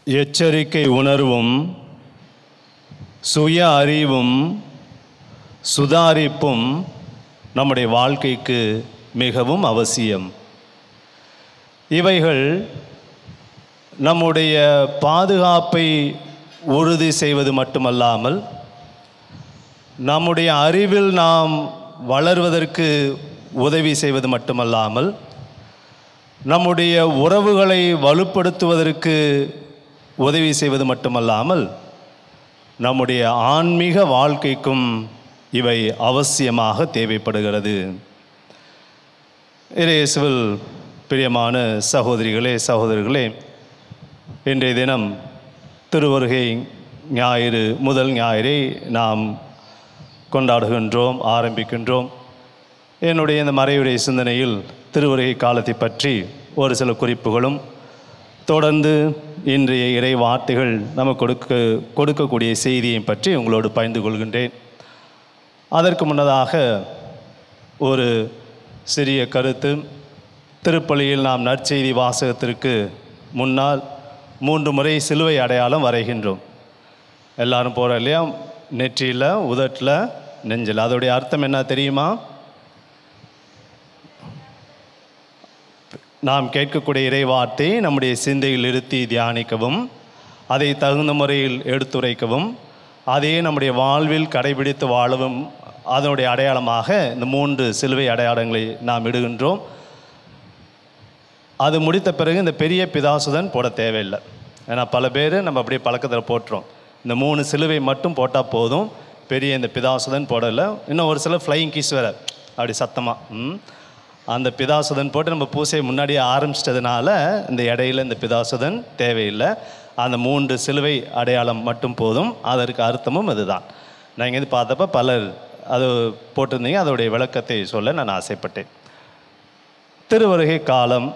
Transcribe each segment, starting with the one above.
எச்சரிக்கை உணர்வும் சுய அறிவும் சுதாரிப்பும் நம்முடைய வாழ்க்கைக்கு மிகவும் அவசியம் இவைகள் நம்முடைய பாதுகாப்பை உறுதி செய்வது மட்டுமல்லாமல் நம்முடைய அறிவில் நாம் வளர்வதற்கு உதவி செய்வது மட்டுமல்லாமல் நம்முடைய உறவுகளை வலுப்படுத்துவதற்கு உதவி செய்வது மட்டுமல்லாமல் நம்முடைய ஆன்மீக வாழ்க்கைக்கும் இவை அவசியமாக தேவைப்படுகிறது இயேசுவில் பிரியமான சகோதரிகளே சகோதரர்களே இன்றைய தினம் திருவருகை ஞாயிறு முதல் ஞாயிறை நாம் கொண்டாடுகின்றோம் ஆரம்பிக்கின்றோம் என்னுடைய இந்த மறையுடைய சிந்தனையில் திருவருகை காலத்தை பற்றி ஒரு சில குறிப்புகளும் தொடர்ந்து இன்றைய இறை வார்த்தைகள் நமக்கு கொடுக்க கொடுக்கக்கூடிய செய்தியை பற்றி உங்களோடு பகிர்ந்து கொள்கின்றேன் அதற்கு முன்னதாக ஒரு சிறிய கருத்து திருப்பலியில் நாம் நற்செய்தி வாசகத்திற்கு முன்னால் மூன்று முறை சிலுவை அடையாளம் வரைகின்றோம் எல்லாரும் போகிறோம் இல்லையா நெற்றியில் உதட்டில் நெஞ்சில் அதோடைய அர்த்தம் என்ன தெரியுமா நாம் கேட்கக்கூடிய இறைவார்த்தை நம்முடைய சிந்தையில் இருத்தி தியானிக்கவும் அதை தகுந்த முறையில் எடுத்துரைக்கவும் அதையே நம்முடைய வாழ்வில் கடைபிடித்து வாழவும் அதனுடைய அடையாளமாக இந்த மூன்று சிலுவை அடையாளங்களை நாம் இடுகின்றோம் அது முடித்த பிறகு இந்த பெரிய பிதாசுதன் போட தேவையில்லை ஏன்னா பல பேர் நம்ம அப்படியே பழக்கத்தில் போட்டுறோம் இந்த மூணு சிலுவை மட்டும் போட்டால் போதும் பெரிய இந்த பிதாசுதன் போடலை இன்னும் ஒரு சில ஃப்ளையிங் கீஸ் வேறு அப்படி சத்தமாக ம் அந்த பிதாசுதன் போட்டு நம்ம பூசையை முன்னாடியே ஆரம்பிச்சிட்டதுனால இந்த இடையில இந்த பிதாசுதன் தேவையில்லை அந்த மூன்று சிலுவை அடையாளம் மட்டும் போதும் அதற்கு அர்த்தமும் இதுதான் நான் இங்கேருந்து பார்த்தப்ப பலர் அது போட்டிருந்தீங்க அதோடைய விளக்கத்தை சொல்ல நான் ஆசைப்பட்டேன் திருவருகை காலம்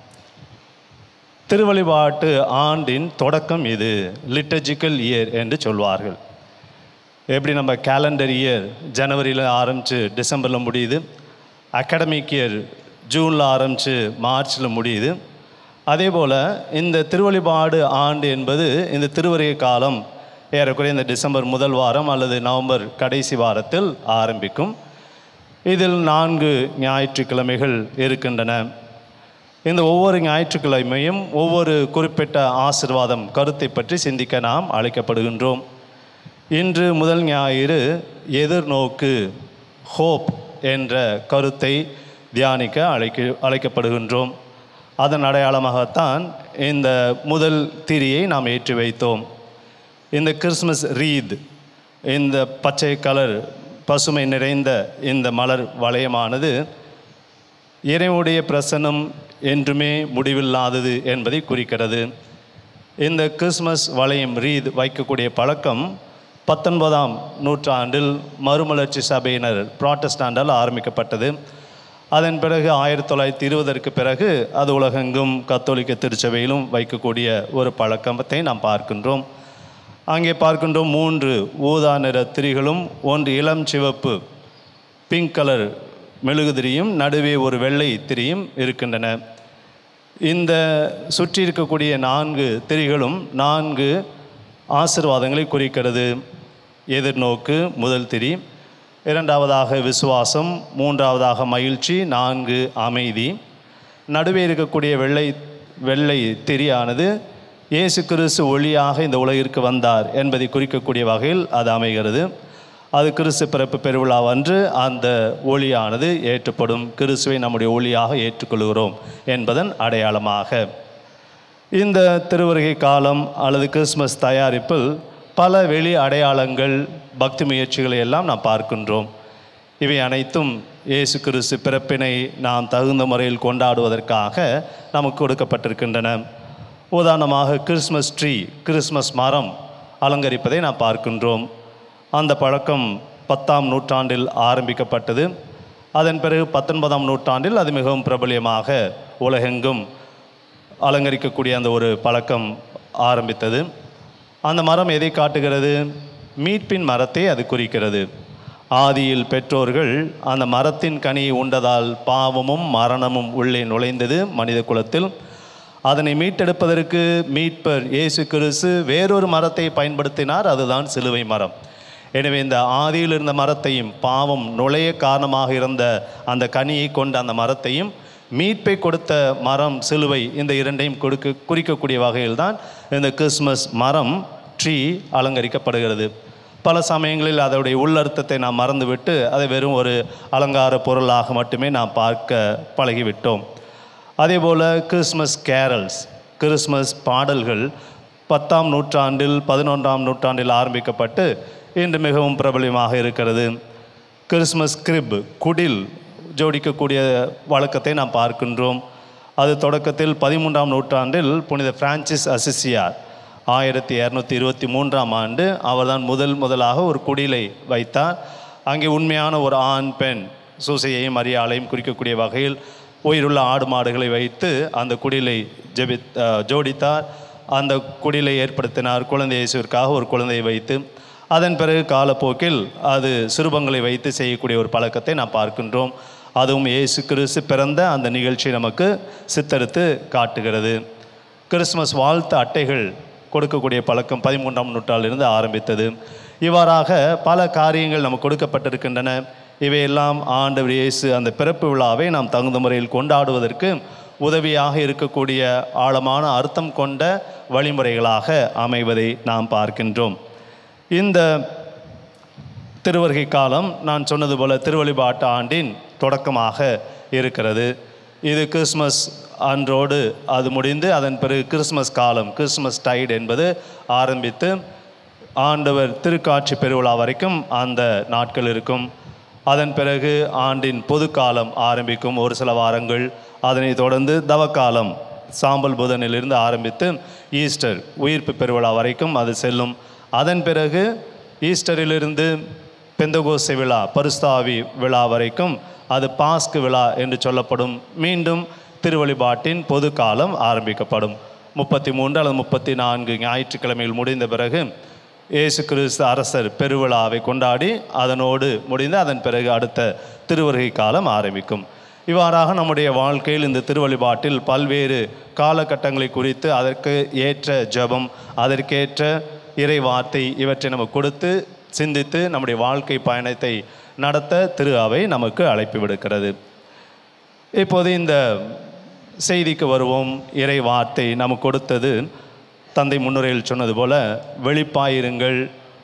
திருவழிபாட்டு ஆண்டின் தொடக்கம் இது லிட்டர்ஜிக்கல் இயர் என்று சொல்வார்கள் எப்படி நம்ம கேலண்டர் இயர் ஜனவரியில் ஆரம்பித்து டிசம்பரில் முடியுது அகாடமிக் இயர் ஜூனில் ஆரம்பித்து மார்ச்சில் முடியுது அதே போல் இந்த திருவழிபாடு ஆண்டு என்பது இந்த திருவருகை காலம் ஏறக்குறைய இந்த டிசம்பர் முதல் வாரம் அல்லது நவம்பர் கடைசி வாரத்தில் ஆரம்பிக்கும் இதில் நான்கு ஞாயிற்றுக்கிழமைகள் இருக்கின்றன இந்த ஒவ்வொரு ஞாயிற்றுக்கிழமையும் ஒவ்வொரு குறிப்பிட்ட ஆசிர்வாதம் கருத்தை பற்றி சிந்திக்க நாம் அழைக்கப்படுகின்றோம் இன்று முதல் ஞாயிறு எதிர்நோக்கு ஹோப் என்ற கருத்தை தியானிக்க அழைக்க அழைக்கப்படுகின்றோம் அதன் அடையாளமாகத்தான் இந்த முதல் திரியை நாம் ஏற்றி வைத்தோம் இந்த கிறிஸ்மஸ் ரீத் இந்த பச்சை கலர் பசுமை நிறைந்த இந்த மலர் வளையமானது இறைவனுடைய பிரசன்னம் என்றுமே முடிவில்லாதது என்பதை குறிக்கிறது இந்த கிறிஸ்மஸ் வளையம் ரீத் வைக்கக்கூடிய பழக்கம் பத்தொன்பதாம் நூற்றாண்டில் மறுமலர்ச்சி சபையினர் புராட்டஸ்டாண்டால் ஆரம்பிக்கப்பட்டது அதன் பிறகு ஆயிரத்தி தொள்ளாயிரத்தி இருபதற்கு பிறகு அது உலகெங்கும் கத்தோலிக்க திருச்சபையிலும் வைக்கக்கூடிய ஒரு பழக்கத்தை நாம் பார்க்கின்றோம் அங்கே பார்க்கின்றோம் மூன்று ஊதா நிற திரிகளும் ஒன்று இளம் சிவப்பு பிங்க் கலர் மெழுகுதிரியும் நடுவே ஒரு வெள்ளை திரியும் இருக்கின்றன இந்த சுற்றி இருக்கக்கூடிய நான்கு திரிகளும் நான்கு ஆசிர்வாதங்களை குறிக்கிறது எதிர்நோக்கு முதல் திரி இரண்டாவதாக விசுவாசம் மூன்றாவதாக மகிழ்ச்சி நான்கு அமைதி நடுவே இருக்கக்கூடிய வெள்ளை வெள்ளை திரியானது இயேசு கிறிஸ்து ஒளியாக இந்த உலகிற்கு வந்தார் என்பதை குறிக்கக்கூடிய வகையில் அது அமைகிறது அது கிறிஸ்து பிறப்பு பெருவிழாவன்று அந்த ஒளியானது ஏற்றப்படும் கிறிஸ்துவை நம்முடைய ஒளியாக ஏற்றுக்கொள்கிறோம் என்பதன் அடையாளமாக இந்த திருவருகை காலம் அல்லது கிறிஸ்மஸ் தயாரிப்பில் பல வெளி அடையாளங்கள் பக்தி முயற்சிகளை எல்லாம் நாம் பார்க்கின்றோம் இவை அனைத்தும் இயேசு கிறிஸ்து பிறப்பினை நாம் தகுந்த முறையில் கொண்டாடுவதற்காக நமக்கு கொடுக்கப்பட்டிருக்கின்றன உதாரணமாக கிறிஸ்மஸ் ட்ரீ கிறிஸ்மஸ் மரம் அலங்கரிப்பதை நாம் பார்க்கின்றோம் அந்த பழக்கம் பத்தாம் நூற்றாண்டில் ஆரம்பிக்கப்பட்டது அதன் பிறகு பத்தொன்பதாம் நூற்றாண்டில் அது மிகவும் பிரபலியமாக உலகெங்கும் அலங்கரிக்கக்கூடிய அந்த ஒரு பழக்கம் ஆரம்பித்தது அந்த மரம் எதை காட்டுகிறது மீட்பின் மரத்தை அது குறிக்கிறது ஆதியில் பெற்றோர்கள் அந்த மரத்தின் கனியை உண்டதால் பாவமும் மரணமும் உள்ளே நுழைந்தது மனித குலத்தில் அதனை மீட்டெடுப்பதற்கு மீட்பர் இயேசு கிறிஸ்து வேறொரு மரத்தை பயன்படுத்தினார் அதுதான் சிலுவை மரம் எனவே இந்த ஆதியில் இருந்த மரத்தையும் பாவம் நுழைய காரணமாக இருந்த அந்த கனியை கொண்ட அந்த மரத்தையும் மீட்பை கொடுத்த மரம் சிலுவை இந்த இரண்டையும் கொடுக்க குறிக்கக்கூடிய வகையில் தான் இந்த கிறிஸ்மஸ் மரம் ட்ரீ அலங்கரிக்கப்படுகிறது பல சமயங்களில் அதோடைய உள்ளர்த்தத்தை நாம் மறந்துவிட்டு அதை வெறும் ஒரு அலங்கார பொருளாக மட்டுமே நாம் பார்க்க பழகிவிட்டோம் அதே போல் கிறிஸ்மஸ் கேரல்ஸ் கிறிஸ்மஸ் பாடல்கள் பத்தாம் நூற்றாண்டில் பதினொன்றாம் நூற்றாண்டில் ஆரம்பிக்கப்பட்டு இன்று மிகவும் பிரபலமாக இருக்கிறது கிறிஸ்மஸ் கிரிப் குடில் ஜோடிக்கக்கூடிய வழக்கத்தை நாம் பார்க்கின்றோம் அது தொடக்கத்தில் பதிமூன்றாம் நூற்றாண்டில் புனித பிரான்சிஸ் அசிசியார் ஆயிரத்தி இரநூத்தி இருபத்தி மூன்றாம் ஆண்டு அவர்தான் முதல் முதலாக ஒரு குடிலை வைத்தார் அங்கே உண்மையான ஒரு ஆண் பெண் சூசையையும் மரியாளையும் குறிக்கக்கூடிய வகையில் உயிருள்ள ஆடு மாடுகளை வைத்து அந்த குடிலை ஜெபி அஹ், ஜோடித்தார் அந்த குடிலை ஏற்படுத்தினார் குழந்தை இயேசுவிற்காக ஒரு குழந்தையை வைத்து அதன் பிறகு காலப்போக்கில் அது சிறுபங்களை வைத்து செய்யக்கூடிய ஒரு பழக்கத்தை நாம் பார்க்கின்றோம் அதுவும் இயேசு கிறிஸ்து பிறந்த அந்த நிகழ்ச்சி நமக்கு சித்தரித்து காட்டுகிறது கிறிஸ்மஸ் வாழ்த்து அட்டைகள் கொடுக்கக்கூடிய பழக்கம் பதிமூன்றாம் நூற்றாண்டிலிருந்து ஆரம்பித்தது இவ்வாறாக பல காரியங்கள் நமக்கு கொடுக்கப்பட்டிருக்கின்றன இவையெல்லாம் ஆண்டவர் இயேசு அந்த பிறப்பு விழாவை நாம் தகுந்த முறையில் கொண்டாடுவதற்கு உதவியாக இருக்கக்கூடிய ஆழமான அர்த்தம் கொண்ட வழிமுறைகளாக அமைவதை நாம் பார்க்கின்றோம் இந்த திருவருகை காலம் நான் சொன்னது போல திருவழிபாட்டு ஆண்டின் தொடக்கமாக இருக்கிறது இது கிறிஸ்மஸ் அன்றோடு அது முடிந்து அதன் பிறகு கிறிஸ்மஸ் காலம் கிறிஸ்மஸ் டைட் என்பது ஆரம்பித்து ஆண்டவர் திருக்காட்சி பெருவிழா வரைக்கும் அந்த நாட்கள் இருக்கும் அதன் பிறகு ஆண்டின் பொதுக்காலம் ஆரம்பிக்கும் ஒரு சில வாரங்கள் அதனைத் தொடர்ந்து தவக்காலம் சாம்பல் புதனிலிருந்து ஆரம்பித்து ஈஸ்டர் உயிர்ப்பு பெருவிழா வரைக்கும் அது செல்லும் அதன் பிறகு ஈஸ்டரிலிருந்து பெந்தகோசை விழா பரிஸ்தாவி விழா வரைக்கும் அது பாஸ்கு விழா என்று சொல்லப்படும் மீண்டும் திருவழிபாட்டின் பொது காலம் ஆரம்பிக்கப்படும் முப்பத்தி மூன்று அல்லது முப்பத்தி நான்கு ஞாயிற்றுக்கிழமைகள் முடிந்த பிறகு இயேசு கிறிஸ்து அரசர் பெருவிழாவை கொண்டாடி அதனோடு முடிந்து அதன் பிறகு அடுத்த திருவருகை காலம் ஆரம்பிக்கும் இவ்வாறாக நம்முடைய வாழ்க்கையில் இந்த திருவழிபாட்டில் பல்வேறு காலகட்டங்களை குறித்து அதற்கு ஏற்ற ஜெபம் அதற்கேற்ற இறை வார்த்தை இவற்றை நம்ம கொடுத்து சிந்தித்து நம்முடைய வாழ்க்கை பயணத்தை நடத்த திரு அவை நமக்கு அழைப்பு விடுக்கிறது இப்போது இந்த செய்திக்கு வருவோம் இறை வார்த்தை நமக்கு கொடுத்தது தந்தை முன்னுரையில் சொன்னது போல வெளிப்பாயிருங்கள்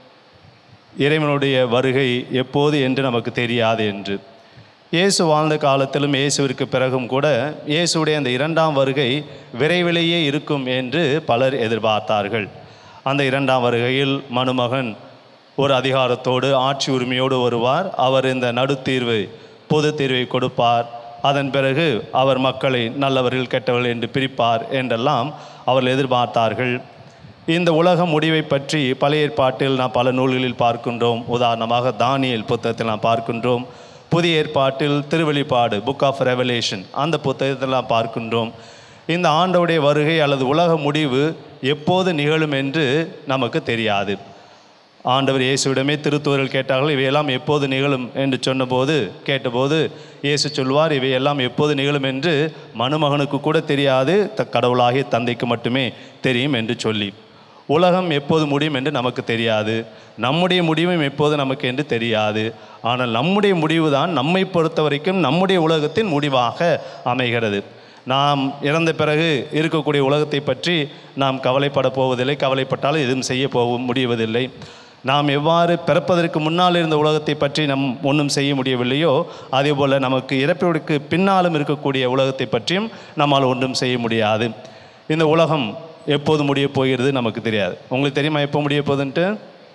இறைவனுடைய வருகை எப்போது என்று நமக்கு தெரியாது என்று இயேசு வாழ்ந்த காலத்திலும் இயேசுவிற்கு பிறகும் கூட இயேசுடைய அந்த இரண்டாம் வருகை விரைவிலேயே இருக்கும் என்று பலர் எதிர்பார்த்தார்கள் அந்த இரண்டாம் வருகையில் மணுமகன் ஒரு அதிகாரத்தோடு ஆட்சி உரிமையோடு வருவார் அவர் இந்த நடுத்தீர்வை பொது தீர்வை கொடுப்பார் அதன் பிறகு அவர் மக்களை நல்லவர்கள் கெட்டவர்கள் என்று பிரிப்பார் என்றெல்லாம் அவர்கள் எதிர்பார்த்தார்கள் இந்த உலக முடிவை பற்றி பழைய ஏற்பாட்டில் நாம் பல நூல்களில் பார்க்கின்றோம் உதாரணமாக தானியல் புத்தகத்தில் நாம் பார்க்கின்றோம் புதிய ஏற்பாட்டில் திருவெளிப்பாடு புக் ஆஃப் ரெவலேஷன் அந்த புத்தகத்தில் நாம் பார்க்கின்றோம் இந்த ஆண்டவுடைய வருகை அல்லது உலக முடிவு எப்போது நிகழும் என்று நமக்கு தெரியாது ஆண்டவர் இயேசுவிடமே திருத்துவர்கள் கேட்டார்கள் இவையெல்லாம் எப்போது நிகழும் என்று சொன்னபோது கேட்டபோது இயேசு சொல்வார் இவையெல்லாம் எப்போது நிகழும் என்று மணுமகனுக்கு கூட தெரியாது த கடவுளாகிய தந்தைக்கு மட்டுமே தெரியும் என்று சொல்லி உலகம் எப்போது முடியும் என்று நமக்கு தெரியாது நம்முடைய முடிவும் எப்போது நமக்கு என்று தெரியாது ஆனால் நம்முடைய முடிவு தான் நம்மை பொறுத்த வரைக்கும் நம்முடைய உலகத்தின் முடிவாக அமைகிறது நாம் இறந்த பிறகு இருக்கக்கூடிய உலகத்தை பற்றி நாம் கவலைப்பட போவதில்லை கவலைப்பட்டாலும் எதுவும் செய்ய போக முடிவதில்லை நாம் எவ்வாறு பிறப்பதற்கு முன்னால் இருந்த உலகத்தை பற்றி நம் ஒன்றும் செய்ய முடியவில்லையோ அதே போல் நமக்கு இறப்பிற்கு பின்னாலும் இருக்கக்கூடிய உலகத்தை பற்றியும் நம்மால் ஒன்றும் செய்ய முடியாது இந்த உலகம் எப்போது முடிய போகிறது நமக்கு தெரியாது உங்களுக்கு தெரியுமா எப்போ முடிய போகுதுன்ட்டு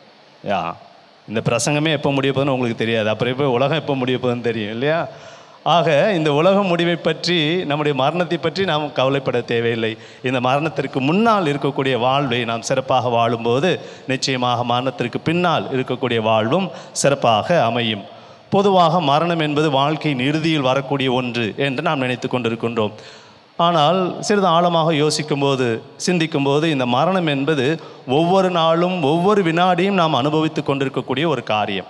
யா இந்த பிரசங்கமே எப்போ முடிய போகுதுன்னு உங்களுக்கு தெரியாது அப்புறம் எப்போ உலகம் எப்போ முடிய போகுதுன்னு தெரியும் இல்லையா ஆக இந்த உலக முடிவை பற்றி நம்முடைய மரணத்தை பற்றி நாம் கவலைப்பட தேவையில்லை இந்த மரணத்திற்கு முன்னால் இருக்கக்கூடிய வாழ்வை நாம் சிறப்பாக வாழும்போது நிச்சயமாக மரணத்திற்கு பின்னால் இருக்கக்கூடிய வாழ்வும் சிறப்பாக அமையும் பொதுவாக மரணம் என்பது வாழ்க்கையின் இறுதியில் வரக்கூடிய ஒன்று என்று நாம் நினைத்து கொண்டிருக்கின்றோம் ஆனால் சிறிது ஆழமாக யோசிக்கும்போது சிந்திக்கும்போது இந்த மரணம் என்பது ஒவ்வொரு நாளும் ஒவ்வொரு வினாடியும் நாம் அனுபவித்து கொண்டிருக்கக்கூடிய ஒரு காரியம்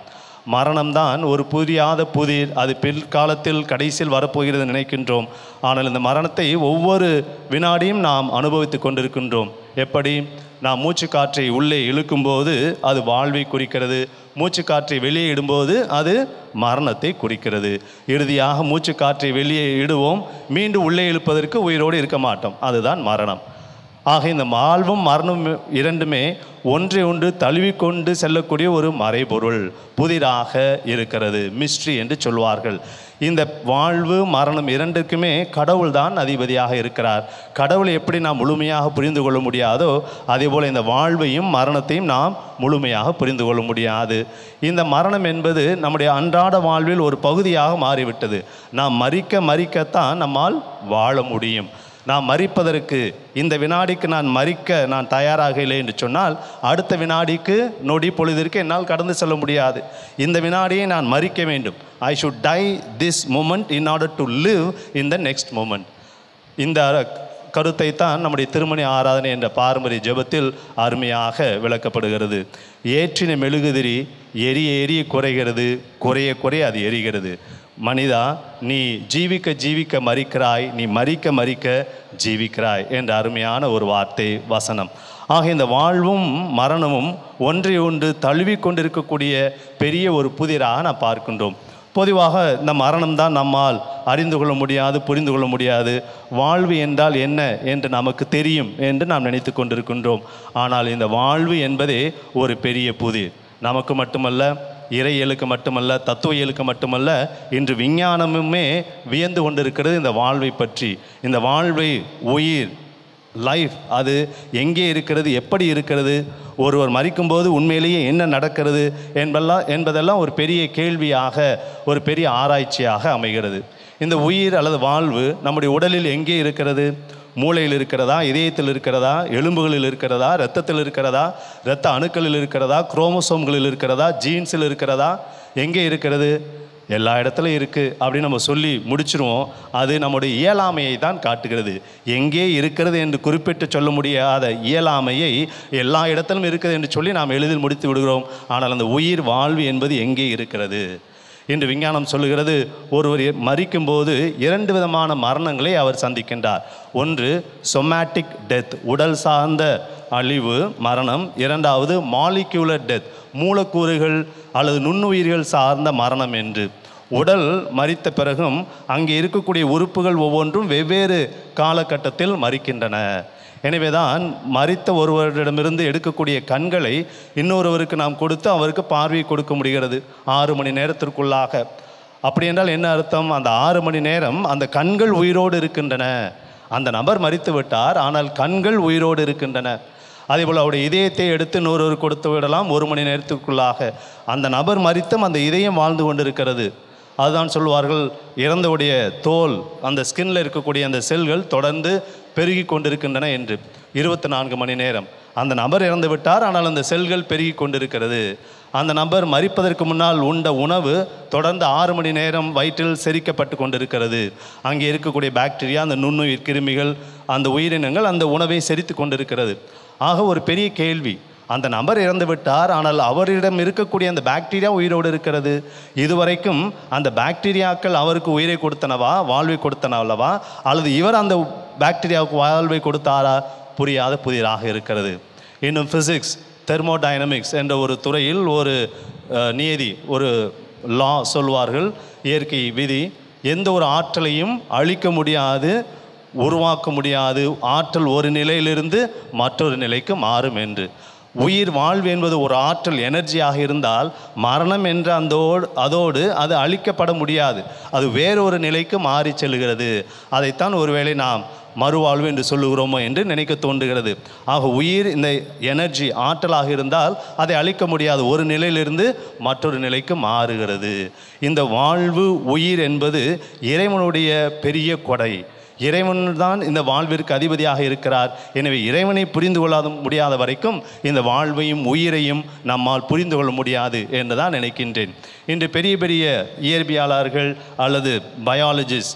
மரணம்தான் ஒரு புரியாத புதிர் அது பிற்காலத்தில் கடைசியில் வரப்போகிறது நினைக்கின்றோம் ஆனால் இந்த மரணத்தை ஒவ்வொரு வினாடியும் நாம் அனுபவித்து கொண்டிருக்கின்றோம் எப்படி நாம் மூச்சு காற்றை உள்ளே இழுக்கும்போது அது வாழ்வை குறிக்கிறது மூச்சு காற்றை வெளியே இடும்போது அது மரணத்தை குறிக்கிறது இறுதியாக மூச்சு காற்றை வெளியே இடுவோம் மீண்டும் உள்ளே இழுப்பதற்கு உயிரோடு இருக்க மாட்டோம் அதுதான் மரணம் ஆக இந்த வாழ்வும் மரணமும் இரண்டுமே ஒன்றை ஒன்று தழுவிக்கொண்டு செல்லக்கூடிய ஒரு மறைபொருள் புதிராக இருக்கிறது மிஸ்ட்ரி என்று சொல்வார்கள் இந்த வாழ்வு மரணம் இரண்டுக்குமே கடவுள் தான் அதிபதியாக இருக்கிறார் கடவுளை எப்படி நாம் முழுமையாக புரிந்து கொள்ள முடியாதோ அதே போல் இந்த வாழ்வையும் மரணத்தையும் நாம் முழுமையாக புரிந்து கொள்ள முடியாது இந்த மரணம் என்பது நம்முடைய அன்றாட வாழ்வில் ஒரு பகுதியாக மாறிவிட்டது நாம் மறிக்க மறிக்கத்தான் நம்மால் வாழ முடியும் நான் மறிப்பதற்கு இந்த வினாடிக்கு நான் மறிக்க நான் தயாராக இல்லை என்று சொன்னால் அடுத்த வினாடிக்கு நொடி பொழுதிற்கு என்னால் கடந்து செல்ல முடியாது இந்த வினாடியை நான் மறிக்க வேண்டும் I should die this moment in order to live in the next moment இந்த கருத்தை தான் நம்முடைய திருமணி ஆராதனை என்ற பாரம்பரிய ஜெபத்தில் அருமையாக விளக்கப்படுகிறது ஏற்றின மெழுகுதிரி எரிய எரிய குறைகிறது குறைய குறைய அது எரிகிறது மனிதா நீ ஜீவிக்க ஜீவிக்க மறிக்கிறாய் நீ மறிக்க மறிக்க ஜீவிக்கிறாய் என்ற அருமையான ஒரு வார்த்தை வசனம் ஆக இந்த வாழ்வும் மரணமும் ஒன்றை ஒன்று தழுவி கொண்டிருக்கக்கூடிய பெரிய ஒரு புதிராக நாம் பார்க்கின்றோம் பொதுவாக இந்த மரணம் தான் நம்மால் அறிந்து கொள்ள முடியாது புரிந்து கொள்ள முடியாது வாழ்வு என்றால் என்ன என்று நமக்கு தெரியும் என்று நாம் நினைத்து கொண்டிருக்கின்றோம் ஆனால் இந்த வாழ்வு என்பதே ஒரு பெரிய புதிர் நமக்கு மட்டுமல்ல இறையியலுக்கு மட்டுமல்ல தத்துவியலுக்கு மட்டுமல்ல இன்று விஞ்ஞானமுமே வியந்து கொண்டிருக்கிறது இந்த வாழ்வை பற்றி இந்த வாழ்வை உயிர் லைஃப் அது எங்கே இருக்கிறது எப்படி இருக்கிறது ஒருவர் மறிக்கும்போது உண்மையிலேயே என்ன நடக்கிறது என்பெல்லாம் என்பதெல்லாம் ஒரு பெரிய கேள்வியாக ஒரு பெரிய ஆராய்ச்சியாக அமைகிறது இந்த உயிர் அல்லது வாழ்வு நம்முடைய உடலில் எங்கே இருக்கிறது மூளையில் இருக்கிறதா இதயத்தில் இருக்கிறதா எலும்புகளில் இருக்கிறதா இரத்தத்தில் இருக்கிறதா இரத்த அணுக்களில் இருக்கிறதா குரோமோசோம்களில் இருக்கிறதா ஜீன்ஸில் இருக்கிறதா எங்கே இருக்கிறது எல்லா இடத்துலையும் இருக்குது அப்படின்னு நம்ம சொல்லி முடிச்சிருவோம் அது நம்முடைய இயலாமையை தான் காட்டுகிறது எங்கே இருக்கிறது என்று குறிப்பிட்டு சொல்ல முடியாத இயலாமையை எல்லா இடத்திலும் இருக்குது என்று சொல்லி நாம் எளிதில் முடித்து விடுகிறோம் ஆனால் அந்த உயிர் வாழ்வு என்பது எங்கே இருக்கிறது இன்று விஞ்ஞானம் சொல்லுகிறது ஒருவர் மறிக்கும்போது இரண்டு விதமான மரணங்களை அவர் சந்திக்கின்றார் ஒன்று சொமேட்டிக் டெத் உடல் சார்ந்த அழிவு மரணம் இரண்டாவது மாலிக்யூலர் டெத் மூலக்கூறுகள் அல்லது நுண்ணுயிர்கள் சார்ந்த மரணம் என்று உடல் மறித்த பிறகும் அங்கே இருக்கக்கூடிய உறுப்புகள் ஒவ்வொன்றும் வெவ்வேறு காலகட்டத்தில் மறிக்கின்றன எனவேதான் மறித்த ஒருவரிடமிருந்து எடுக்கக்கூடிய கண்களை இன்னொருவருக்கு நாம் கொடுத்து அவருக்கு பார்வை கொடுக்க முடிகிறது ஆறு மணி நேரத்திற்குள்ளாக அப்படி என்றால் என்ன அர்த்தம் அந்த ஆறு மணி நேரம் அந்த கண்கள் உயிரோடு இருக்கின்றன அந்த நபர் மறித்து விட்டார் ஆனால் கண்கள் உயிரோடு இருக்கின்றன அதேபோல் அவருடைய இதயத்தை எடுத்து இன்னொருவர் கொடுத்து விடலாம் ஒரு மணி நேரத்துக்குள்ளாக அந்த நபர் மறித்தும் அந்த இதயம் வாழ்ந்து கொண்டிருக்கிறது அதுதான் சொல்வார்கள் இறந்தவுடைய தோல் அந்த ஸ்கின்ல இருக்கக்கூடிய அந்த செல்கள் தொடர்ந்து பெருகி கொண்டிருக்கின்றன என்று இருபத்தி நான்கு மணி நேரம் அந்த நபர் இறந்து விட்டார் ஆனால் அந்த செல்கள் பெருகி கொண்டிருக்கிறது அந்த நபர் மறிப்பதற்கு முன்னால் உண்ட உணவு தொடர்ந்து ஆறு மணி நேரம் வயிற்றில் செரிக்கப்பட்டு கொண்டிருக்கிறது அங்கே இருக்கக்கூடிய பாக்டீரியா அந்த நுண்ணுயிர் கிருமிகள் அந்த உயிரினங்கள் அந்த உணவை செரித்து கொண்டிருக்கிறது ஆக ஒரு பெரிய கேள்வி அந்த நபர் இறந்து விட்டார் ஆனால் அவரிடம் இருக்கக்கூடிய அந்த பாக்டீரியா உயிரோடு இருக்கிறது இதுவரைக்கும் அந்த பாக்டீரியாக்கள் அவருக்கு உயிரை கொடுத்தனவா வாழ்வை கொடுத்தனவல்லவா அல்லது இவர் அந்த பாக்டீரியாவுக்கு வாழ்வை கொடுத்தாரா புரியாத புதிராக இருக்கிறது இன்னும் ஃபிசிக்ஸ் தெர்மோடைனமிக்ஸ் என்ற ஒரு துறையில் ஒரு அஹ், நியதி ஒரு லா சொல்வார்கள் இயற்கை விதி எந்த ஒரு ஆற்றலையும் அழிக்க முடியாது உருவாக்க முடியாது ஆற்றல் ஒரு நிலையிலிருந்து மற்றொரு நிலைக்கு மாறும் என்று உயிர் வாழ்வு என்பது ஒரு ஆற்றல் எனர்ஜியாக இருந்தால் மரணம் என்ற அந்தோடு அதோடு அது அழிக்கப்பட முடியாது அது வேறொரு நிலைக்கு மாறி செல்கிறது அதைத்தான் ஒருவேளை நாம் மறுவாழ்வு என்று சொல்லுகிறோமோ என்று நினைக்க தோன்றுகிறது ஆக உயிர் இந்த எனர்ஜி ஆற்றலாக இருந்தால் அதை அழிக்க முடியாது ஒரு நிலையிலிருந்து மற்றொரு நிலைக்கு மாறுகிறது இந்த வாழ்வு உயிர் என்பது இறைவனுடைய பெரிய கொடை இறைவன் தான் இந்த வாழ்விற்கு அதிபதியாக இருக்கிறார் எனவே இறைவனை புரிந்து கொள்ளாத முடியாத வரைக்கும் இந்த வாழ்வையும் உயிரையும் நம்மால் புரிந்து கொள்ள முடியாது என்று தான் நினைக்கின்றேன் இன்று பெரிய பெரிய இயற்பியலாளர்கள் அல்லது பயாலஜிஸ்ட்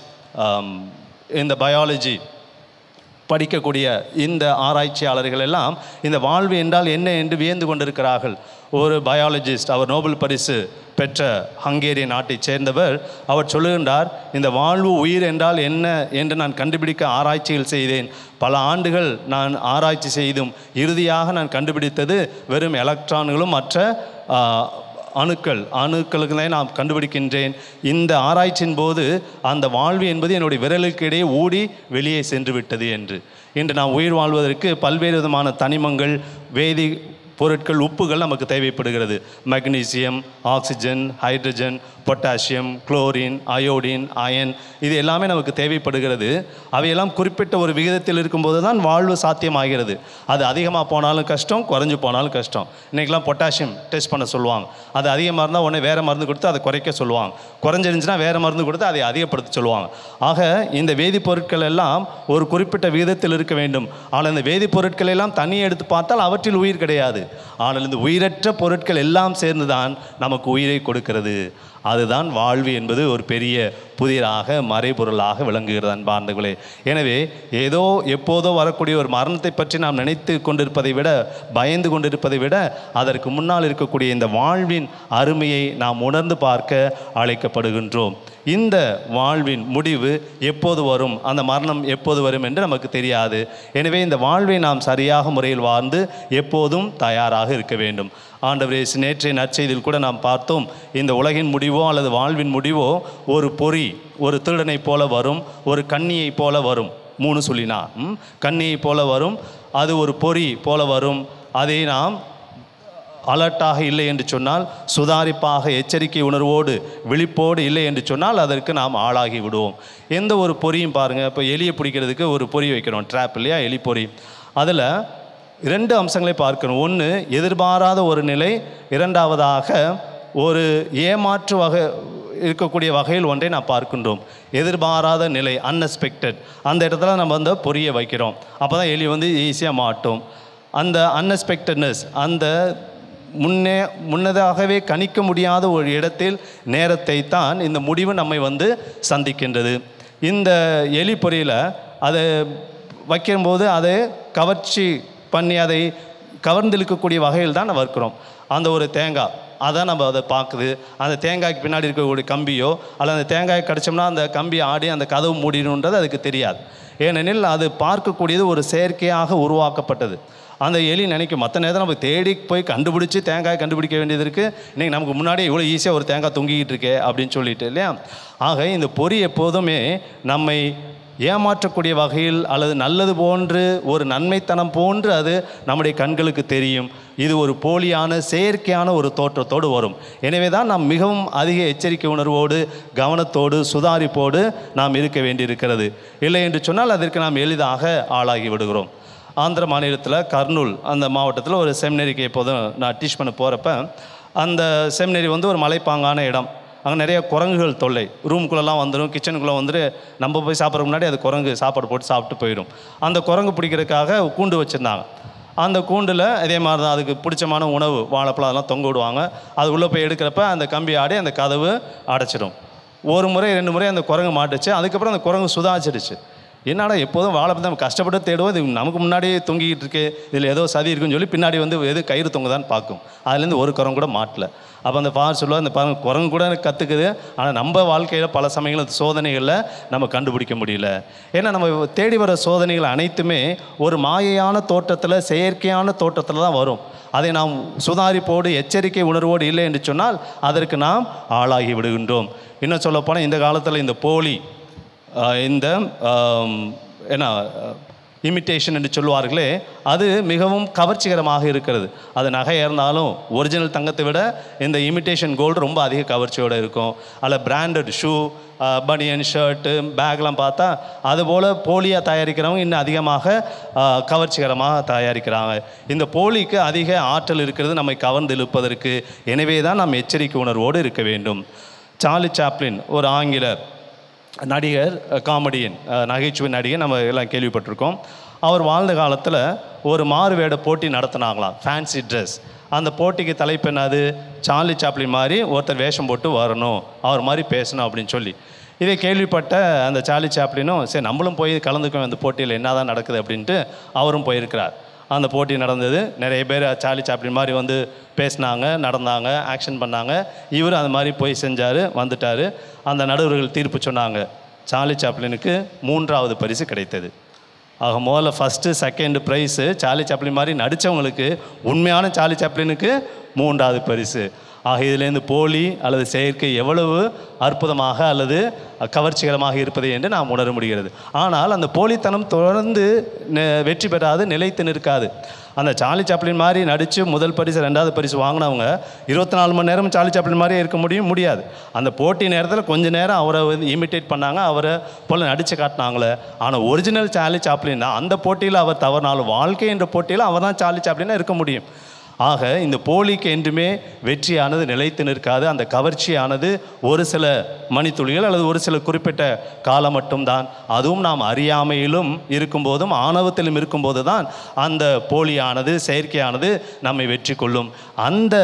இந்த பயாலஜி படிக்கக்கூடிய இந்த ஆராய்ச்சியாளர்கள் எல்லாம் இந்த வாழ்வு என்றால் என்ன என்று வியந்து கொண்டிருக்கிறார்கள் ஒரு பயாலஜிஸ்ட் அவர் நோபல் பரிசு பெற்ற ஹங்கேரிய நாட்டைச் சேர்ந்தவர் அவர் சொல்லுகின்றார் இந்த வாழ்வு உயிர் என்றால் என்ன என்று நான் கண்டுபிடிக்க ஆராய்ச்சிகள் செய்தேன் பல ஆண்டுகள் நான் ஆராய்ச்சி செய்தும் இறுதியாக நான் கண்டுபிடித்தது வெறும் எலக்ட்ரான்களும் மற்ற ஆ, அணுக்கள் அணுக்களுகளை நான் கண்டுபிடிக்கின்றேன் இந்த ஆராய்ச்சியின் போது அந்த வாழ்வு என்பது என்னுடைய விரலுக்கு இடையே ஊடி வெளியே சென்று விட்டது என்று இன்று நாம் உயிர் வாழ்வதற்கு பல்வேறு விதமான தனிமங்கள் வேதி பொருட்கள் உப்புகள் நமக்கு தேவைப்படுகிறது magnesium oxygen hydrogen potassium chlorine iodine iron இது எல்லாமே நமக்கு தேவைப்படுகிறது அவையெல்லாம் குறிப்பிட்ட ஒரு விகிதத்தில் இருக்கும்போது தான் வாழ்வு சாத்தியமாகிறது அது அதிகமாக போனாலும் கஷ்டம் குறைஞ்சு போனாலும் கஷ்டம் இன்றைக்கெலாம் பொட்டாசியம் டெஸ்ட் பண்ண சொல்லுவாங்க அது அதிகமாக இருந்தால் உடனே வேறு மருந்து கொடுத்து அதை குறைக்க சொல்லுவாங்க குறைஞ்சிருந்துச்சுன்னா வேறு மருந்து கொடுத்து அதை அதிகப்படுத்த சொல்லுவாங்க ஆக இந்த வேதிப்பொருட்கள் எல்லாம் ஒரு குறிப்பிட்ட விகிதத்தில் இருக்க வேண்டும் ஆனால் இந்த வேதிப்பொருட்கள் எல்லாம் தனியே எடுத்து பார்த்தால் அவற்றில் உயிர் கிடையாது ஆனால் இந்த உயிரற்ற பொருட்கள் எல்லாம் சேர்ந்து தான் நமக்கு உயிரை கொடுக்கிறது அதுதான் வாழ்வு என்பது ஒரு பெரிய புதிராக மறைபொருளாக விளங்குகிறது அன்பார்ந்தவர்களே எனவே ஏதோ எப்போதோ வரக்கூடிய ஒரு மரணத்தை பற்றி நாம் நினைத்து கொண்டிருப்பதை விட பயந்து கொண்டிருப்பதை விட அதற்கு முன்னால் இருக்கக்கூடிய இந்த வாழ்வின் அருமையை நாம் உணர்ந்து பார்க்க அழைக்கப்படுகின்றோம் இந்த வாழ்வின் முடிவு எப்போது வரும் அந்த மரணம் எப்போது வரும் என்று நமக்கு தெரியாது எனவே இந்த வாழ்வை நாம் சரியாக முறையில் வாழ்ந்து எப்போதும் தயாராக இருக்க வேண்டும் ஆண்டவரே நேற்றைய நற்செய்தியில் கூட நாம் பார்த்தோம் இந்த உலகின் முடிவோ அல்லது வாழ்வின் முடிவோ ஒரு பொறி ஒரு திருடனைப் போல வரும் ஒரு கண்ணியைப் போல வரும் மூணு சொல்லினா ம்? கண்ணியைப் போல வரும் அது ஒரு பொறி போல வரும் அதை நாம் அலர்ட்டாக இல்லை என்று சொன்னால் சுதாரிப்பாக எச்சரிக்கை உணர்வோடு விழிப்போடு இல்லை என்று சொன்னால் அதற்கு நாம் ஆளாகி விடுவோம் எந்த ஒரு பொறியும் பாருங்கள் இப்போ எலியை பிடிக்கிறதுக்கு ஒரு பொறி வைக்கிறோம் ட்ராப் இல்லையா எலி பொறி அதில் இரண்டு அம்சங்களை பார்க்கணும் ஒன்று எதிர்பாராத ஒரு நிலை இரண்டாவதாக ஒரு ஏமாற்று வகை இருக்கக்கூடிய வகையில் ஒன்றை நான் பார்க்கின்றோம் எதிர்பாராத நிலை அன்எக்ஸ்பெக்டட் அந்த இடத்துல நம்ம வந்து பொரியை வைக்கிறோம் அப்போ தான் எலி வந்து ஈஸியாக மாட்டும் அந்த அன்எக்ஸ்பெக்டட்னஸ் அந்த முன்னே முன்னதாகவே கணிக்க முடியாத ஒரு இடத்தில் நேரத்தை தான் இந்த முடிவு நம்மை வந்து சந்திக்கின்றது இந்த எலி பொறியில் அதை வைக்கும்போது அதை கவர்ச்சி பண்ணி அதை கவர்ந்திழுக்கக்கூடிய வகையில் தான் நம்ம இருக்கிறோம் அந்த ஒரு தேங்காய் அதான் நம்ம அதை பார்க்குது அந்த தேங்காய்க்கு பின்னாடி இருக்கக்கூடிய கம்பியோ அல்லது அந்த தேங்காய் கடிச்சோம்னா அந்த கம்பி ஆடி அந்த கதவு மூடிடுன்றது அதுக்கு தெரியாது ஏனெனில் அது பார்க்கக்கூடியது ஒரு செயற்கையாக உருவாக்கப்பட்டது அந்த எலி நினைக்கும் மற்ற நேரத்தில் நம்ம தேடி போய் கண்டுபிடிச்சி தேங்காய் கண்டுபிடிக்க வேண்டியது இருக்குது இன்றைக்கி நமக்கு முன்னாடி இவ்வளோ ஈஸியாக ஒரு தேங்காய் தொங்கிக்கிட்டு இருக்கே அப்படின்னு சொல்லிட்டு இல்லையா ஆக இந்த பொறி எப்போதுமே நம்மை ஏமாற்றக்கூடிய வகையில் அல்லது நல்லது போன்று ஒரு நன்மைத்தனம் போன்று அது நம்முடைய கண்களுக்கு தெரியும் இது ஒரு போலியான செயற்கையான ஒரு தோற்றத்தோடு வரும் எனவே தான் நாம் மிகவும் அதிக எச்சரிக்கை உணர்வோடு கவனத்தோடு சுதாரிப்போடு நாம் இருக்க வேண்டியிருக்கிறது இல்லை என்று சொன்னால் அதற்கு நாம் எளிதாக ஆளாகி விடுகிறோம் ஆந்திர மாநிலத்தில் கர்னூல் அந்த மாவட்டத்தில் ஒரு செமினரிக்கு எப்போதும் நான் டீச் பண்ண போகிறப்ப அந்த செமினரி வந்து ஒரு மலைப்பாங்கான இடம் அங்கே நிறைய குரங்குகள் தொல்லை ரூம்குள்ளெல்லாம் வந்துடும் கிச்சனுக்குள்ளே வந்துட்டு நம்ம போய் சாப்பிட்றதுக்கு முன்னாடி அது குரங்கு சாப்பாடு போட்டு சாப்பிட்டு போயிடும் அந்த குரங்கு பிடிக்கிறதுக்காக கூண்டு வச்சுருந்தாங்க அந்த கூண்டில் இதே மாதிரி தான் அதுக்கு பிடிச்சமான உணவு வாழைப்பழம் அதெல்லாம் தொங்க விடுவாங்க அது உள்ளே போய் எடுக்கிறப்ப அந்த கம்பி ஆடி அந்த கதவு அடைச்சிடும் ஒரு முறை ரெண்டு முறை அந்த குரங்கு மாட்டுச்சு அதுக்கப்புறம் அந்த குரங்கு சுதாச்சிடுச்சு என்னடா எப்போதும் வாழைப்பழம் நம்ம கஷ்டப்பட்டு தேடுவோம் இது நமக்கு முன்னாடியே தொங்கிக்கிட்டு இருக்கு இதில் ஏதோ சதி இருக்குன்னு சொல்லி பின்னாடி வந்து எது கயிறு தொங்குதான்னு பார்க்கும் அதுலேருந்து ஒரு குரங்கு கூட மாட்டல அப்போ அந்த பார் சொல்லுவா அந்த பாருங்க குரங்கு கூட கற்றுக்குது ஆனால் நம்ம வாழ்க்கையில் பல சமயங்கள் சோதனைகளில் நம்ம கண்டுபிடிக்க முடியல ஏன்னா நம்ம தேடி வர சோதனைகள் அனைத்துமே ஒரு மாயையான தோற்றத்தில் செயற்கையான தோற்றத்தில் தான் வரும் அதை நாம் சுதாரிப்போடு எச்சரிக்கை உணர்வோடு இல்லை என்று சொன்னால் அதற்கு நாம் ஆளாகி விடுகின்றோம் இன்னும் சொல்லப்போனால் இந்த காலத்தில் இந்த போலி ஆஹ் இந்த ஆம், என்ன இமிட்டேஷன் என்று சொல்லுவார்களே அது மிகவும் கவர்ச்சிகரமாக இருக்கிறது அது நகையாக இருந்தாலும் ஒரிஜினல் தங்கத்தை விட இந்த இமிட்டேஷன் கோல்டு ரொம்ப அதிக கவர்ச்சியோடு இருக்கும் அதில் பிராண்டட் ஷூ பனியன் ஷர்ட்டு பேக்லாம் பார்த்தா அதுபோல் போலியாக தயாரிக்கிறவங்க இன்னும் அதிகமாக ஆஹ், கவர்ச்சிகரமாக தயாரிக்கிறாங்க இந்த போலிக்கு அதிக ஆற்றல் இருக்கிறது நம்மை கவர்ந்து இழுப்பதற்கு எனவே தான் நாம் எச்சரிக்கை உணர்வோடு இருக்க வேண்டும் சார்லி சாப்ளின் ஒரு ஆங்கிலர் நடிகர் காமெடியன் அஹ், நகைச்சுவை நடிகர் நம்ம எல்லாம் கேள்விப்பட்டிருக்கோம் அவர் வாழ்ந்த காலத்தில் ஒரு மாறு வேட போட்டி நடத்தினாங்களாம் ஃபேன்சி ட்ரெஸ் அந்த போட்டிக்கு தலைப்பு என்னது சார்லி சாப்ளின் மாதிரி ஒருத்தர் வேஷம் போட்டு வரணும் அவர் மாதிரி பேசணும் அப்படின்னு சொல்லி இதை கேள்விப்பட்ட அந்த சார்லி சாப்ளினும் சரி நம்மளும் போய் கலந்துக்குவோம் அந்த போட்டியில் என்னதான் நடக்குது அப்படின்ட்டு அவரும் போயிருக்கிறார் அந்த போட்டி நடந்தது நிறைய பேர் சார்லி சாப்ளின் மாதிரி வந்து பேசினாங்க நடந்தாங்க ஆக்ஷன் பண்ணாங்க இவர் அந்த மாதிரி போய் செஞ்சார் வந்துட்டார் அந்த நடுவர்கள் தீர்ப்பு சொன்னாங்க சார்லி சாப்ளினுக்கு மூன்றாவது பரிசு கிடைத்தது ஆக முதல்ல first second prize Charlie Chaplin மாதிரி நடித்தவங்களுக்கு உண்மையான சார்லி சாப்ளினுக்கு மூன்றாவது பரிசு ஆக இதிலேருந்து போலி அல்லது செயற்கை எவ்வளவு அற்புதமாக அல்லது கவர்ச்சிகரமாக இருப்பது என்று நாம் உணர முடிகிறது ஆனால் அந்த போலித்தனம் தொடர்ந்து நெ- வெற்றி பெறாது நிலைத்து நிற்காது அந்த சார்லி சாப்ளின் மாதிரி நடித்து முதல் பரிசு ரெண்டாவது பரிசு வாங்கினவங்க இருபத்தி நாலு மணி நேரம் சார்லி சாப்ளின் மாதிரியே இருக்க முடியும் முடியாது அந்த போட்டி நேரத்தில் கொஞ்ச நேரம் அவரை வந்து இமிட்டேட் பண்ணாங்க அவரை போல் நடித்து காட்டினாங்களே ஆனால் ஒரிஜினல் சார்லி சாப்ளின்னா அந்த போட்டியில் அவர் தவறினாலும் வாழ்க்கை என்ற போட்டியில் அவர் தான் சார்லி சாப்ளினா இருக்க முடியும் ஆக இந்த போலிக்கு என்றுமே வெற்றியானது நிலைத்து நிற்காது அந்த கவர்ச்சியானது ஒரு சில மணித்துளிகள் அல்லது ஒரு சில குறிப்பிட்ட காலம் மட்டும்தான் அதுவும் நாம் அறியாமையிலும் இருக்கும்போதும் ஆணவத்திலும் இருக்கும்போது தான் அந்த போலியானது செயற்கையானது நம்மை வெற்றி கொள்ளும் அந்த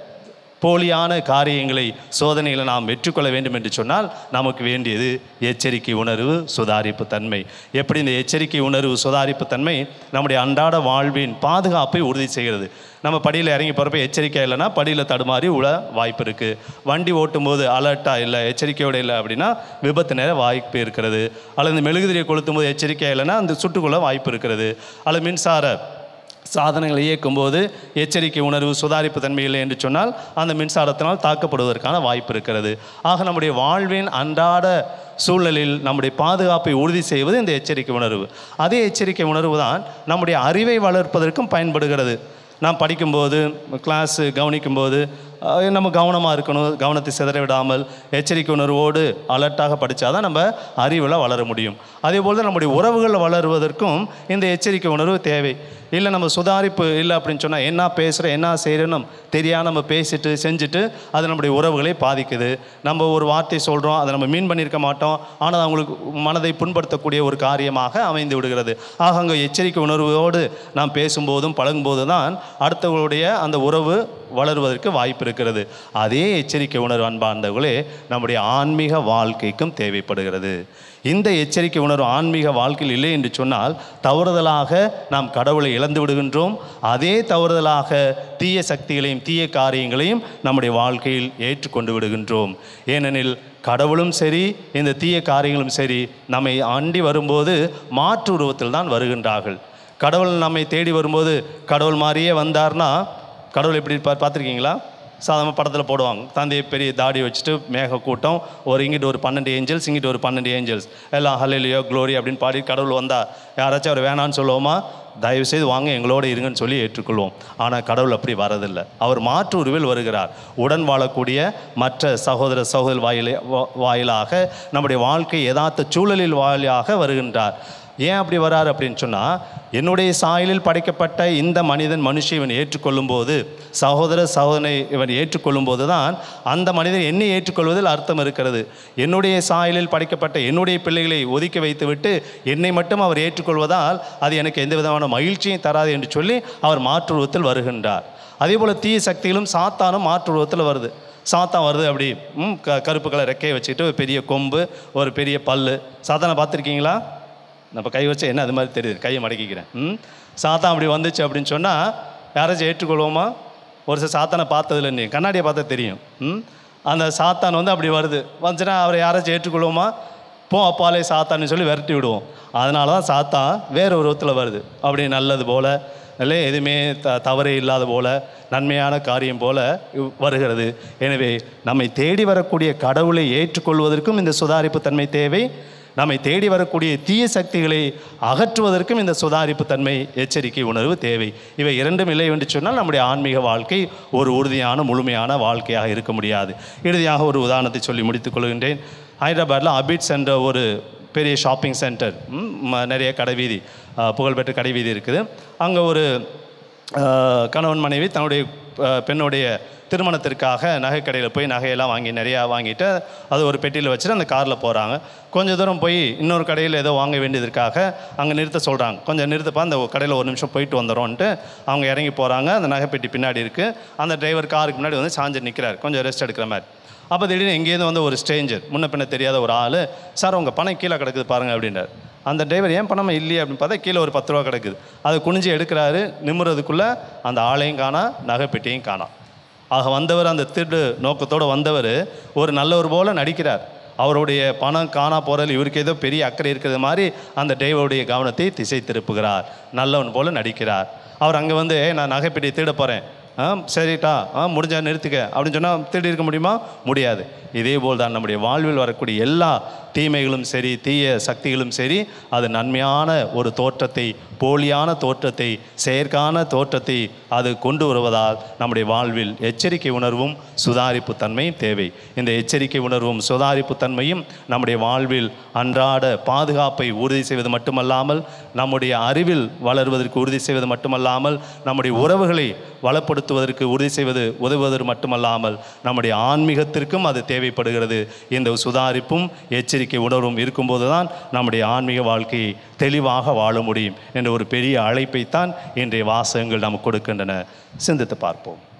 போலியான காரியங்களை சோதனைகளை நாம் வெற்றிக்கொள்ள வேண்டும் என்று சொன்னால் நமக்கு வேண்டியது எச்சரிக்கை உணர்வு சுதாரிப்பு தன்மை எப்படி இந்த எச்சரிக்கை உணர்வு சுதாரிப்பு தன்மை நம்முடைய அன்றாட வாழ்வின் பாதுகாப்பை உறுதி செய்கிறது நம்ம படியில் இறங்கி போகிறப்ப எச்சரிக்கை இல்லைன்னா படியில் தடுமாறி உள்ள வாய்ப்பு இருக்குது வண்டி ஓட்டும்போது அலர்ட்டாக இல்லை எச்சரிக்கையோடு இல்லை அப்படின்னா விபத்து நேர வாய்ப்பு இருக்கிறது அல்லது இந்த மெழுகுதிரியை கொளுத்தும் போது எச்சரிக்கை இல்லைன்னா அந்த சுட்டுக்கொள்ள வாய்ப்பு இருக்கிறது அல்லது மின்சார சாதனங்களை இயக்கும்போது எச்சரிக்கை உணர்வு சுதாரிப்பு தன்மை இல்லை என்று சொன்னால் அந்த மின்சாரத்தினால் தாக்கப்படுவதற்கான வாய்ப்பு இருக்கிறது ஆக நம்முடைய வாழ்வின் அன்றாட சூழலில் நம்முடைய பாதுகாப்பை உறுதி செய்வது இந்த எச்சரிக்கை உணர்வு அதே எச்சரிக்கை உணர்வு தான் நம்முடைய அறிவை வளர்ப்பதற்கும் பயன்படுகிறது நாம் படிக்கும்போது கிளாஸு கவனிக்கும்போது அஹ், நம்ம கவனமாக இருக்கணும் கவனத்தை சிதற விடாமல் எச்சரிக்கை உணர்வோடு அலர்ட்டாக படித்தாதான் நம்ம அறிவில் வளர முடியும் அதே போல் தான் நம்முடைய உறவுகள் வளருவதற்கும் இந்த எச்சரிக்கை உணர்வு தேவை இல்லை நம்ம சுதாரிப்பு இல்லை அப்படின்னு சொன்னால் என்ன பேசுகிறோம் என்ன செய்கிறோன்னு தெரியாம நம்ம பேசிட்டு செஞ்சுட்டு அது நம்முடைய உறவுகளை பாதிக்குது நம்ம ஒரு வார்த்தை சொல்கிறோம் அதை நம்ம மீன் பண்ணியிருக்க மாட்டோம் ஆனால் அது அவங்களுக்கு மனதை புண்படுத்தக்கூடிய ஒரு காரியமாக அமைந்து விடுகிறது ஆக அங்கே எச்சரிக்கை உணர்வோடு நாம் பேசும்போதும் பழகும்போது தான் அடுத்தவர்களுடைய அந்த உறவு வளருவதற்கு வாய்ப்பு இருக்கிறது அதே எச்சரிக்கை உணர்வு அன்பார்ந்தவர்களே நம்முடைய ஆன்மீக வாழ்க்கைக்கும் தேவைப்படுகிறது இந்த எச்சரிக்கை உணர்வு ஆன்மீக வாழ்க்கையில் இல்லை என்று சொன்னால் தவறுதலாக நாம் கடவுளை இழந்து விடுகின்றோம் அதே தவறுதலாக தீய சக்திகளையும் தீய காரியங்களையும் நம்முடைய வாழ்க்கையில் ஏற்றுக்கொண்டு விடுகின்றோம் ஏனெனில் கடவுளும் சரி இந்த தீய காரியங்களும் சரி நம்மை அண்டி வரும்போது மாற்று உருவத்தில் தான் வருகின்றார்கள் கடவுள் நம்மை தேடி வரும்போது கடவுள் மாதிரியே வந்தார்னா கடவுள் எப்படி இருப்பார் பார்த்துருக்கீங்களா சாதாரண படத்தில் போடுவாங்க தந்தையை பெரிய தாடி வச்சுட்டு மேக கூட்டம் ஒரு இங்கிட்டு ஒரு பன்னெண்டு ஏஞ்சல்ஸ் இங்கிட்டு ஒரு பன்னெண்டு ஏஞ்சல்ஸ் எல்லாம் ஹல்லேலியோ க்ளோரி அப்படின்னு பாடி கடவுள் வந்தா யாராச்சும் அவர் வேணான்னு சொல்லுவோமா தயவு செய்து வாங்க எங்களோட இருங்கன்னு சொல்லி ஏற்றுக்கொள்வோம் ஆனால் கடவுள் அப்படி வரதில்லை அவர் மாற்று உருவில் வருகிறார் உடன் வாழக்கூடிய மற்ற சகோதர சகோதர வாயிலே வா- வாயிலாக நம்முடைய வாழ்க்கை யதார்த்த சூழலில் வாயிலாக வருகின்றார் ஏன் அப்படி வரார் அப்படின்னு சொன்னால் என்னுடைய சாயலில் படைக்கப்பட்ட இந்த மனிதன் மனுஷி இவன் ஏற்றுக்கொள்ளும் போது சகோதர சகோதரனை இவன் ஏற்றுக்கொள்ளும் போது தான் அந்த மனிதன் என்னை ஏற்றுக்கொள்வதில் அர்த்தம் இருக்கிறது என்னுடைய சாயலில் படைக்கப்பட்ட என்னுடைய பிள்ளைகளை ஒதுக்கி வைத்துவிட்டு என்னை மட்டும் அவர் ஏற்றுக்கொள்வதால் அது எனக்கு எந்த விதமான மகிழ்ச்சியும் தராது என்று சொல்லி அவர் மாற்றுருவத்தில் வருகின்றார் அதே போல் தீய சக்திகளும் சாத்தானும் மாற்றுருவத்தில் வருது சாத்தான் வருது அப்படி ம் க கருப்பு கலர் ரெக்கையை வச்சுட்டு ஒரு பெரிய கொம்பு ஒரு பெரிய பல்லு சாத்தானை பார்த்துருக்கீங்களா நான் இப்போ கை வச்சு என்ன அது மாதிரி தெரியுது கையை மடக்கிக்கிறேன் ம் சாத்தான் அப்படி வந்துச்சு அப்படின்னு சொன்னால் யாராச்சும் ஏற்றுக்கொள்வோமா ஒரு சில சாத்தானை பார்த்ததில்ல நீ கண்ணாடியை பார்த்தா தெரியும் ம் அந்த சாத்தான் வந்து அப்படி வருது வந்துச்சுன்னா அவரை யாராச்சும் ஏற்றுக்கொள்வோமா போ அப்பாலே சாத்தான்னு சொல்லி விரட்டி விடுவோம் அதனால தான் சாத்தான் வேற ஒரு விதத்தில் வருது அப்படி நல்லது போல் இல்லை எதுவுமே த தவறே இல்லாத போல நன்மையான காரியம் போல இவ் வருகிறது எனவே நம்மை தேடி வரக்கூடிய கடவுளை ஏற்றுக்கொள்வதற்கும் இந்த சுதாரிப்பு தன்மை தேவை நம்மை தேடி வரக்கூடிய தீய சக்திகளை அகற்றுவதற்கும் இந்த சுதாரிப்பு தன்மை எச்சரிக்கை உணர்வு தேவை இவை இரண்டும் இல்லை என்று சொன்னால் நம்முடைய ஆன்மீக வாழ்க்கை ஒரு உறுதியான முழுமையான வாழ்க்கையாக இருக்க முடியாது இறுதியாக ஒரு உதாரணத்தை சொல்லி முடித்துக் கொள்கின்றேன் ஹைதராபாத்தில் அபிட்ஸ் என்ற ஒரு பெரிய ஷாப்பிங் சென்டர் ம், ம- நிறைய கடைவீதி ஆ, புகழ்பெற்ற கடைவீதி இருக்குது அங்கே ஒரு ஆ, கணவன் மனைவி தன்னுடைய ஆ, பெண்ணுடைய திருமணத்திற்காக நகைக்கடையில் போய் நகையெல்லாம் வாங்கி நிறையா வாங்கிட்டு அது ஒரு பெட்டியில் வச்சுட்டு அந்த காரில் போகிறாங்க கொஞ்சம் தூரம் போய் இன்னொரு கடையில் ஏதோ வாங்க வேண்டியதற்காக அங்கே நிறுத்த சொல்கிறாங்க கொஞ்சம் நிறுத்தப்பா அந்த கடையில் ஒரு நிமிஷம் போயிட்டு வந்துடும்ன்ட்டு அவங்க இறங்கி போகிறாங்க அந்த நகைப்பெட்டி பின்னாடி இருக்குது அந்த டிரைவர் காருக்கு முன்னாடி வந்து சாஞ்சு நிற்கிறார் கொஞ்சம் ரெஸ்ட் எடுக்கிற மாதிரி அப்போ திடீர்னு எங்கேயிருந்து வந்து ஒரு ஸ்ட்ரேஞ்சர் முன்ன பின்ன தெரியாத ஒரு ஆள் சார் உங்கள் பணம் கீழே கிடக்குது பாருங்கள் அப்படின்றார் அந்த டிரைவர் ஏன் பணமாக இல்லையே அப்படின்னு பார்த்தா கீழே ஒரு பத்து ரூபா கிடக்குது அதை குனிஞ்சு எடுக்கிறாரு நிம்முறதுக்குள்ளே அந்த ஆளையும் காணா நகைப்பெட்டியும் காணாம் ஆக வந்தவர் அந்த திருடு நோக்கத்தோடு வந்தவர் ஒரு நல்லவர் போல நடிக்கிறார் அவருடைய பணம் காணா போகிறதில் இவருக்கு ஏதோ பெரிய அக்கறை இருக்கிறது மாதிரி அந்த டிரைவருடைய கவனத்தை திசை திருப்புகிறார் நல்லவன் போல நடிக்கிறார் அவர் அங்கே வந்து "ஏய், நான் நகைப்பெட்டியை திருட போகிறேன் ஆ சரிட்டா ஆ முடிஞ்சா நிறுத்துக்க அப்படின்னு சொன்னால் திருடி இருக்க முடியுமா முடியாது இதே போல் தான் நம்முடைய வாழ்வில் வரக்கூடிய எல்லா தீமைகளும் சரி தீய சக்திகளும் சரி அது நன்மையான ஒரு தோற்றத்தை போலியான தோற்றத்தை செயற்கான தோற்றத்தை அது கொண்டு வருவதால் நம்முடைய வாழ்வில் எச்சரிக்கை உணர்வும் சுதாரிப்பு தன்மையும் தேவை இந்த எச்சரிக்கை உணர்வும் சுதாரிப்பு தன்மையும் நம்முடைய வாழ்வில் அன்றாட பாதுகாப்பை உறுதி செய்வது மட்டுமல்லாமல் நம்முடைய அறிவில் வளர்வதற்கு உறுதி செய்வது மட்டுமல்லாமல் நம்முடைய உறவுகளை வளப்படுத்துவதற்கு உறுதி செய்வது உதவுவதற்கு மட்டுமல்லாமல் நம்முடைய ஆன்மீகத்திற்கும் அது தேவைப்படுகிறது இந்த சுதாரிப்பும் எச்சரிக்கை உணர்வும் இருக்கும்போது தான் நம்முடைய ஆன்மீக வாழ்க்கையை தெளிவாக வாழ முடியும் என்ற ஒரு பெரிய அழைப்பைத்தான் இன்றைய வாசகங்கள் நமக்கு கொடுக்கின்றன சிந்தித்து பார்ப்போம்